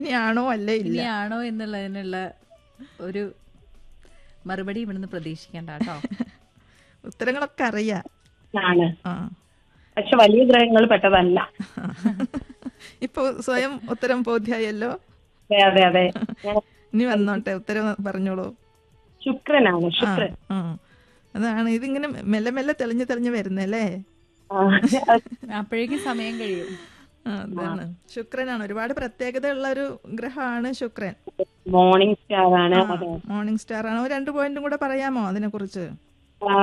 ഇനിയാണോ അല്ലേ ഇല്ല ഇനിയാണോ എന്നുള്ളതിനുള്ള ഒരു മറുപടി ഇവിടുന്ന് പ്രതീക്ഷിക്കണ്ട കേട്ടോ ഉത്തരങ്ങളൊക്കെ അറിയാം ആണ് ആ പക്ഷെ വലിയ ഗ്രഹങ്ങൾ പെട്ടതല്ല ഇപ്പൊ സ്വയം ഉത്തരം ബോധ്യായല്ലോ അതെ അതെ അതെ ഞാൻ ഇനി വന്നോട്ടെ ഉത്തരം പറഞ്ഞോളൂ ശുക്രനാണ് ആ ശുക്രൻ ആ അതാണ് ഇതിങ്ങനെ മെല്ലെ മെല്ലെ തെളിഞ്ഞ് തെളിഞ്ഞ് വരുന്നല്ലേ ആ, അപ്പോഴേക്കും സമയം കഴിയും ആ, അതാണ് ശുക്രനാണ് ഒരുപാട് പ്രത്യേകത ഉള്ള ഒരു ഗ്രഹമാണ് ശുക്രൻ മോർണിംഗ് സ്റ്റാർ ആണ് അതെ മോർണിംഗ് സ്റ്റാർ ആണ് ഒരു രണ്ട് പോയിന്റും കൂടെ പറയാമോ അതിനെ കുറിച്ച് ആ,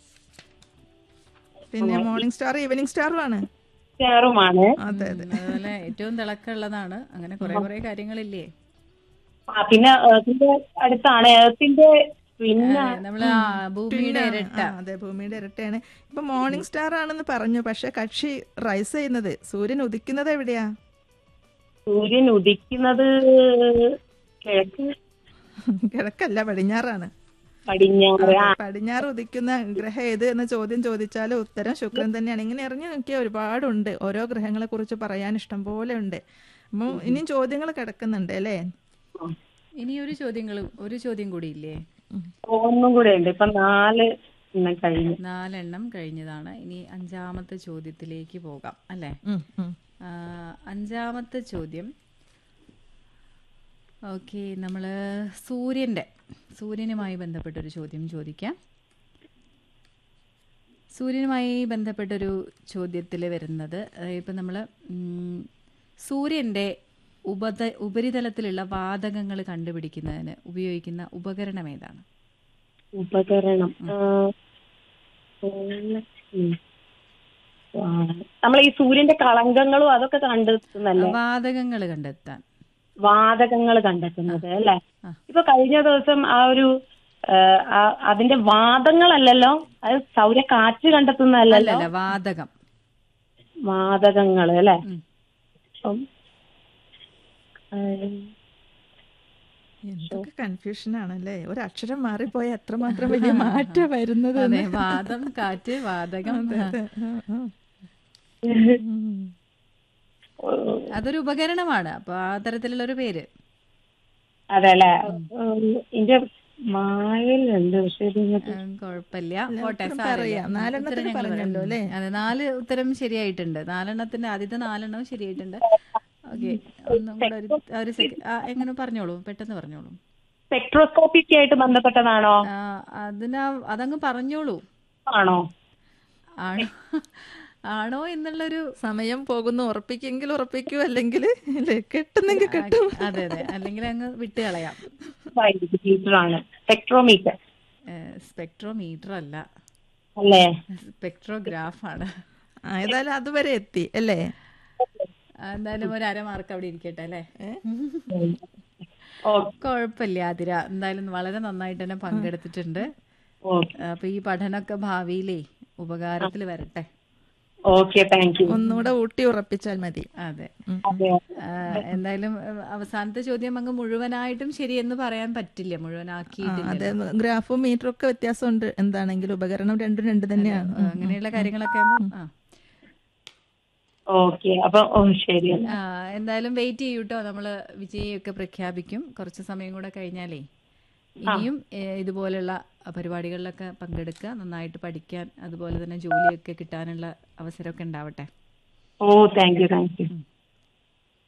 പിന്നെ മോർണിംഗ് സ്റ്റാർ ഈവനിങ് സ്റ്റാറും ആണ് സ്റ്റാറുമാണ് അതെ അതെ അതുപോലെ ഏറ്റവും തിളക്കമുള്ളതാണ് അങ്ങനെ കുറെ കുറെ കാര്യങ്ങളില്ലേ ആ പിന്നെ ഏർത്തിന്റെ അടുത്താണ് ഏർത്തിന്റെ പിന്നെ നമ്മള് ആ ഭൂമിയുടെ ഇരട്ട ആ, അതെ ഭൂമിയുടെ ഇരട്ടയാണ് ഇപ്പൊ മോർണിംഗ് സ്റ്റാർ ആണെന്ന് പറഞ്ഞു പക്ഷെ കക്ഷി റൈസ് ചെയ്യുന്നത് സൂര്യൻ ഉദിക്കുന്നത് എവിടെയാ സൂര്യൻ ഉദിക്കുന്നത് കിഴക്ക് കിഴക്കല്ല പടിഞ്ഞാറാണ് പടിഞ്ഞാറ് ആ പടിഞ്ഞാറ് ഉദിക്കുന്ന ഗ്രഹം ഏത് എന്ന ചോദ്യം ചോദിച്ചാൽ ഉത്തരം ശുക്രൻ തന്നെയാണ് ഇങ്ങനെ ഇറങ്ങി നോക്കിയാൽ ഒരുപാടുണ്ട് ഓരോ ഗ്രഹങ്ങളെ കുറിച്ച് പറയാൻ ഇഷ്ടം പോലെ ഉണ്ട് അപ്പോൾ ഇനിയും ചോദ്യങ്ങൾ കിടക്കുന്നുണ്ട് അല്ലേ ഇനി ഒരു ചോദ്യങ്ങൾ ഒരു ചോദ്യം കൂടി ഇല്ലേ ഒന്നും കൂടെ ഉണ്ട് ഇപ്പൊ നാല് എണ്ണം കഴിഞ്ഞു നാലെണ്ണം കഴിഞ്ഞതാണ് ഇനി അഞ്ചാമത്തെ ചോദ്യത്തിലേക്ക് പോകാം അല്ലേ ഉം, ഉം. ആ, അഞ്ചാമത്തെ ചോദ്യം ഓക്കെ നമ്മൾ സൂര്യൻ്റെ സൂര്യനുമായി ബന്ധപ്പെട്ടൊരു ചോദ്യം ചോദിക്കാം സൂര്യനുമായി ബന്ധപ്പെട്ടൊരു ചോദ്യത്തിൽ വരുന്നത് ഇപ്പം നമ്മൾ സൂര്യൻ്റെ ഉപത ഉപരിതലത്തിലുള്ള വാതകങ്ങൾ കണ്ടുപിടിക്കുന്നതിന് ഉപയോഗിക്കുന്ന ഉപകരണം ഏതാണ് ഉപകരണം നമ്മൾ ഈ സൂര്യന്റെ കളങ്കങ്ങളും അതൊക്കെ കണ്ടെത്തുന്നല്ലേ വാതകങ്ങൾ കണ്ടെത്താൻ വാതകങ്ങൾ കണ്ടെത്തുന്നത് അല്ലെ ആ. ഇപ്പൊ കഴിഞ്ഞ ദിവസം ആ ഒരു ആ, ആ- അതിന്റെ വാദങ്ങളല്ലല്ലോ അത് സൗര കാറ്റ് കണ്ടെത്തുന്നതല്ലല്ലോ അല്ലല്ല വാതകം വാതകങ്ങൾ അല്ലെ ഉം. അപ്പം, ആ, എന്തൊക്കെ കൺഫ്യൂഷൻ ആണല്ലേ ഒരു അക്ഷരം മാറിപ്പോയ എത്രമാത്രം വലിയ മാറ്റം വരുന്നത് അതെ വാദം കാറ്റ് വാതകം ആ. അതൊരു ഉപകരണമാണ് അപ്പൊ ആ തരത്തിലുള്ള ഒരു പേര് അതെ അല്ലെ ഇതിന്റെ മായലുണ്ട് പക്ഷെ ഇതിങ്ങോട്ട് ഉം, കുഴപ്പമില്ല പോട്ടെ ഉത്തരം സാരമില്ല. പറയാം. ഉം, നാലെണ്ണത്തിന് ഉത്തരം ഞങ്ങൾ പറഞ്ഞല്ലോ പറയാം. അല്ലേ? അതെ നാല് ഉത്തരം ശരിയായിട്ടുണ്ട് നാലെണ്ണത്തിന്റെ ആദ്യത്തെ നാലെണ്ണവും ശരിയായിട്ടുണ്ട് ഓക്കെ ഒന്നും കൂടെ ഒരു ഒരു സെക്കൻഡ് എങ്ങനെ പറഞ്ഞോളൂ പെട്ടെന്ന് പറഞ്ഞോളൂ സ്പെക്ട്രോസ്കോപ്പിക് ആയിട്ട് ബന്ധപ്പെട്ടതാണോ ആ, അതിനാ അതങ്ങ് പറഞ്ഞോളൂ ആണോ ആണോ ആണോ എന്നുള്ളൊരു സമയം പോകുന്നു ഉറപ്പിക്കെങ്കിൽ ഉറപ്പിക്കൂ അല്ലെങ്കിൽ ഇല്ലേ, കെട്ടുന്നെങ്കിൽ കെട്ടും അതെ അതെ അല്ലെങ്കിൽ അങ്ങ് വിട്ട് കളയാം മീറ്റർ ആണ് സ്പെക്ട്രോമീറ്റർ സ്പെക്ട്രോമീറ്റർ അല്ല അല്ലേ സ്പെക്ട്രോഗ്രാഫ് ആണ് ആ, ഏതായാലും അതുവരെ എത്തി അല്ലേ ആ, എന്തായാലും ഒരു അര മാർക്ക് അവിടെ ഇരിക്കട്ടെ അല്ലേ ഓ കുഴപ്പമില്ല ആതിര എന്തായാലും വളരെ നന്നായിട്ട് തന്നെ പങ്കെടുത്തിട്ടുണ്ട് ഓക്കെ അപ്പൊ ഈ പഠനമൊക്കെ ഭാവിയിലേ ഉപകാരത്തിൽ വരട്ടെ ഓക്കെ താങ്ക് യു ഒന്നുകൂടെ ഊട്ടി ഉറപ്പിച്ചാൽ മതി അതെ അതെ ആ, എന്തായാലും ആ, അവസാനത്തെ ചോദ്യം അങ്ങ് മുഴുവനായിട്ടും ശരിയെന്ന് പറയാൻ പറ്റില്ല മുഴുവനാക്കിയിട്ടില്ല അതെ ഗ്രാഫും മീറ്ററും ഒക്കെ വ്യത്യാസമുണ്ട് എന്താണെങ്കിലും ഉപകരണം രണ്ടും രണ്ട് തന്നെയാണ് ആ, അങ്ങനെയുള്ള കാര്യങ്ങളൊക്കെ ആകുമ്പോൾ ആ ഓക്കെ അപ്പൊ ഓ ശരി എന്നാ. ആ, എന്തായാലും വെയിറ്റ് ചെയ്യൂട്ടോ നമ്മള് വിജയൊക്കെ പ്രഖ്യാപിക്കും കുറച്ച് സമയം കൂടെ കഴിഞ്ഞാലേ ഇനിയും ഏ, ഇതുപോലുള്ള പരിപാടികളിലൊക്കെ പങ്കെടുക്കുക നന്നായിട്ട് പഠിക്കാൻ അതുപോലെ തന്നെ ജോലിയൊക്കെ കിട്ടാനുള്ള അവസരമൊക്കെ ഉണ്ടാവട്ടെ oh thank you thank U